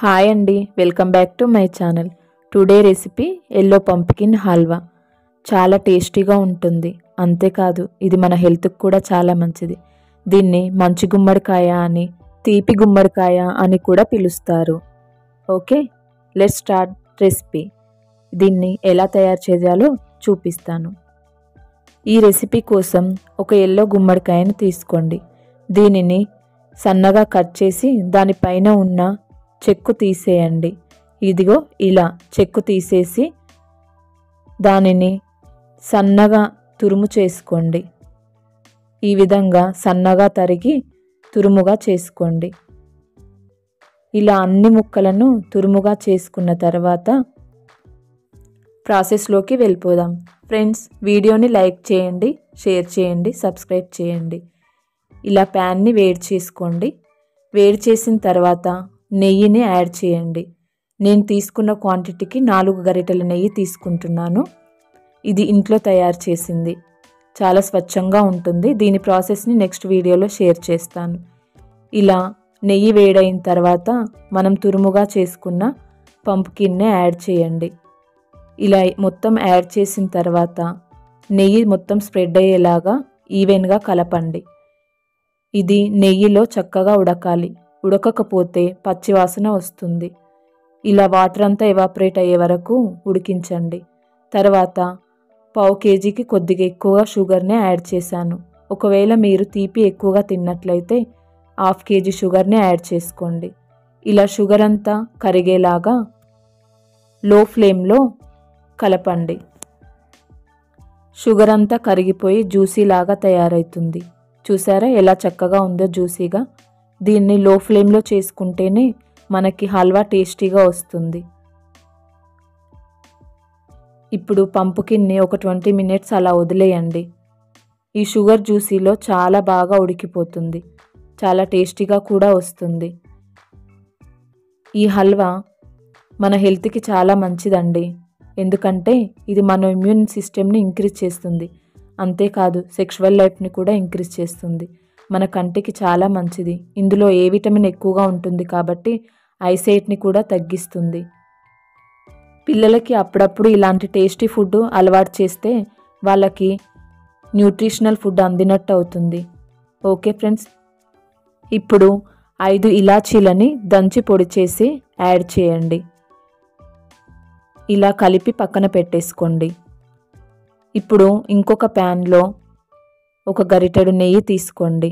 hi అండి welcome back to my channel today recipe yellow pumpkin halwa చాలా టేస్టీగా ఉంటుంది అంతేకాదు ఇది మన హెల్త్కి కూడా చాలా మంచిది దీన్ని మంచి గుమ్మడికాయ అని తీపి గుమ్మడికాయ అని కూడా పిలుస్తారు ఓకే లెట్ స్టార్ట్ రెసిపీ దీన్ని ఎలా తయారు చేయాలో చూపిస్తాను ఈ రెసిపీ కోసం ఒక ఎల్లో గుమ్మడికాయను తీసుకోండి దీనిని సన్నగా కట్ చేసి దానిపైన ఉన్న చెక్కు తీసేయండి ఇదిగో ఇలా చెక్కు తీసేసి దానిని సన్నగా తురుము చేసుకోండి ఈ విధంగా సన్నగా తరిగి తురుముగా చేసుకోండి ఇలా అన్ని ముక్కలను తురుముగా చేసుకున్న తర్వాత ప్రాసెస్లోకి వెళ్ళిపోదాం ఫ్రెండ్స్ వీడియోని లైక్ చేయండి షేర్ చేయండి సబ్స్క్రైబ్ చేయండి ఇలా ప్యాన్ని వేడి చేసుకోండి వేడి చేసిన తర్వాత నెయ్యిని యాడ్ చేయండి నేను తీసుకున్న క్వాంటిటీకి నాలుగు గరిటెల నెయ్యి తీసుకుంటున్నాను ఇది ఇంట్లో తయారు చేసింది చాలా స్వచ్ఛంగా ఉంటుంది దీని ప్రాసెస్ని నెక్స్ట్ వీడియోలో షేర్ చేస్తాను ఇలా నెయ్యి వేడైన తర్వాత మనం తురుముగా చేసుకున్న పంప్కిన్నే యాడ్ చేయండి ఇలా మొత్తం యాడ్ చేసిన తర్వాత నెయ్యి మొత్తం స్ప్రెడ్ అయ్యేలాగా ఈవెన్గా కలపండి ఇది నెయ్యిలో చక్కగా ఉడకాలి ఉడకకపోతే పచ్చివాసన వస్తుంది ఇలా వాటర్ అంతా ఎవాపరేట్ అయ్యే వరకు ఉడికించండి తర్వాత పావు కేజీకి కొద్దిగా ఎక్కువగా షుగర్నే యాడ్ చేశాను ఒకవేళ మీరు తీపి ఎక్కువగా తిన్నట్లయితే హాఫ్ కేజీ షుగర్నే యాడ్ చేసుకోండి ఇలా షుగర్ అంతా కరిగేలాగా లో ఫ్లేమ్లో కలపండి షుగర్ అంతా కరిగిపోయి జ్యూసీలాగా తయారవుతుంది చూసారా ఎలా చక్కగా ఉందో జ్యూసీగా దీన్ని లో ఫ్లేమ్లో చేసుకుంటేనే మనకి హల్వా టేస్టీగా వస్తుంది ఇప్పుడు పంపుకిన్ని ఒక ట్వంటీ మినిట్స్ అలా వదిలేయండి ఈ షుగర్ జ్యూసీలో చాలా బాగా ఉడికిపోతుంది చాలా టేస్టీగా కూడా వస్తుంది ఈ హల్వా మన హెల్త్కి చాలా మంచిదండి ఎందుకంటే ఇది మన ఇమ్యూన్ సిస్టమ్ని ఇంక్రీజ్ చేస్తుంది అంతేకాదు సెక్షువల్ లైఫ్ని కూడా ఇంక్రీజ్ చేస్తుంది మన కంటికి చాలా మంచిది ఇందులో ఏ విటమిన్ ఎక్కువగా ఉంటుంది కాబట్టి ఐసైట్ని కూడా తగ్గిస్తుంది పిల్లలకి అప్పుడప్పుడు ఇలాంటి టేస్టీ ఫుడ్ అలవాటు చేస్తే వాళ్ళకి న్యూట్రిషనల్ ఫుడ్ అందినట్టు అవుతుంది ఓకే ఫ్రెండ్స్ ఇప్పుడు ఐదు ఇలాచీలని దంచి పొడి చేసి యాడ్ చేయండి ఇలా కలిపి పక్కన పెట్టేసుకోండి ఇప్పుడు ఇంకొక ప్యాన్లో ఒక గరిటెడు నెయ్యి తీసుకోండి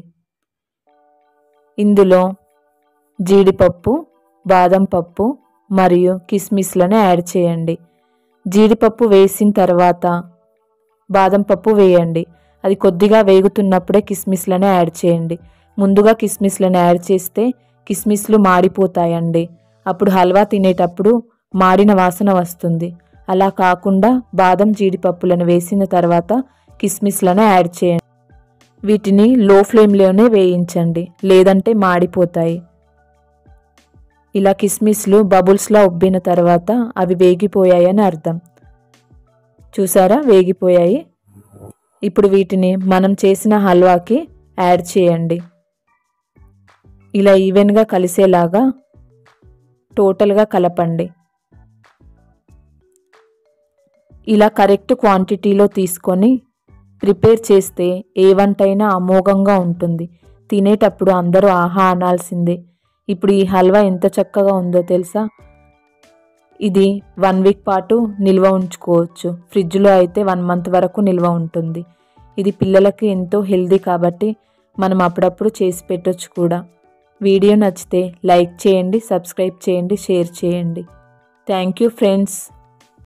ఇందులో జీడిపప్పు బాదం పప్పు మరియు కిస్మిస్లను యాడ్ చేయండి జీడిపప్పు వేసిన తర్వాత బాదం పప్పు వేయండి అది కొద్దిగా వేగుతున్నప్పుడే కిస్మిస్లను యాడ్ చేయండి ముందుగా కిస్మిస్లను యాడ్ చేస్తే కిస్మిస్లు మాడిపోతాయండి అప్పుడు హల్వా తినేటప్పుడు మాడిన వాసన వస్తుంది అలా కాకుండా బాదం జీడిపప్పులను వేసిన తర్వాత కిస్మిస్లను యాడ్ చేయండి వీటిని లో ఫ్లేమ్లోనే వేయించండి లేదంటే మాడిపోతాయి ఇలా కిస్మిస్లు బబుల్స్లా ఉబ్బిన తర్వాత అవి వేగిపోయాయని అర్థం చూసారా వేగిపోయాయి ఇప్పుడు వీటిని మనం చేసిన హల్వాకి యాడ్ చేయండి ఇలా ఈవెన్గా కలిసేలాగా టోటల్గా కలపండి ఇలా కరెక్ట్ క్వాంటిటీలో తీసుకొని ప్రిపేర్ చేస్తే ఏ వంటైనా అమోఘంగా ఉంటుంది తినేటప్పుడు అందరూ ఆహా అనాల్సిందే ఇప్పుడు ఈ హల్వా ఎంత చక్కగా ఉందో తెలుసా ఇది వన్ వీక్ పాటు నిల్వ ఉంచుకోవచ్చు ఫ్రిడ్జ్లో అయితే వన్ మంత్ వరకు నిల్వ ఉంటుంది ఇది పిల్లలకి ఎంతో హెల్దీ కాబట్టి మనం అప్పుడప్పుడు చేసి పెట్టొచ్చు కూడా వీడియో నచ్చితే లైక్ చేయండి సబ్స్క్రైబ్ చేయండి షేర్ చేయండి థ్యాంక్ యూ ఫ్రెండ్స్